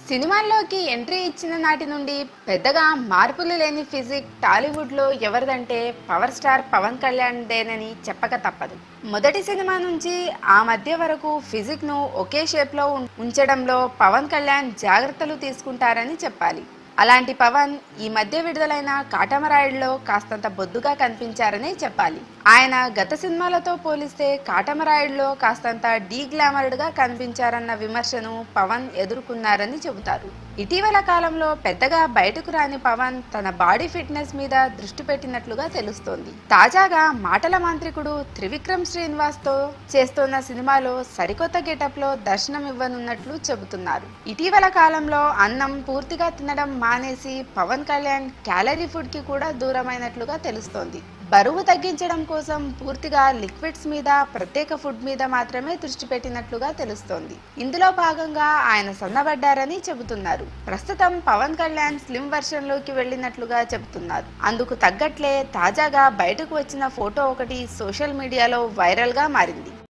సినిమాల్లోకి ఎంట్రీ ఇచ్చిన నాటి నుండి పెద్దగా మార్పులు లేని ఫిజిక్ టాలీవుడ్లో ఎవరిదంటే పవర్ స్టార్ పవన్ కళ్యాణ్ దేనని చెప్పక తప్పదు మొదటి సినిమా నుంచి ఆ మధ్య వరకు ఫిజిక్ను ఒకే షేప్లో ఉం- ఉంచడంలో పవన్ కళ్యాణ్ జాగ్రత్తలు తీసుకుంటారని చెప్పాలి అలాంటి పవన్ ఈ మధ్య విడుదలైన కాటమరాయుడులో కాస్తంత బొద్దుగా కనిపించారనే చెప్పాలి ఆయన గత సినిమాలతో పోలిస్తే కాటమరాయుడులో కాస్తంత డీ గ్లామర్డ్గా కనిపించారన్న విమర్శను పవన్ ఎదుర్కొన్నారని చెబుతారు ఇటీవల కాలంలో పెద్దగా బయటకు రాని పవన్ తన బాడీ ఫిట్నెస్ మీద దృష్టి పెట్టినట్లుగా తెలుస్తోంది తాజాగా మాటల మాంత్రికుడు త్రివిక్రమ్ శ్రీనివాస్ తో చేస్తున్న సినిమాలో సరికొత్త గెటప్ లో దర్శనం ఇవ్వనున్నట్లు చెబుతున్నారు ఇటీవల కాలంలో అన్నం పూర్తిగా తినడం మానేసి పవన్ కళ్యాణ్ క్యాలరీ ఫుడ్ కి కూడా దూరమైనట్లుగా తెలుస్తోంది బరువు తగ్గించడం కోసం పూర్తిగా లిక్విడ్స్ మీద ప్రత్యేక ఫుడ్ మీద మాత్రమే దృష్టి పెట్టినట్లుగా తెలుస్తోంది ఇందులో భాగంగా ఆయన సన్నబడ్డారని చెబుతున్నారు ప్రస్తుతం పవన్ కళ్యాణ్ స్లిమ్ వర్షన్ లోకి వెళ్ళినట్లుగా చెబుతున్నారు అందుకు తగ్గట్లే తాజాగా బయటకు వచ్చిన ఫోటో ఒకటి సోషల్ మీడియాలో వైరల్ గా మారింది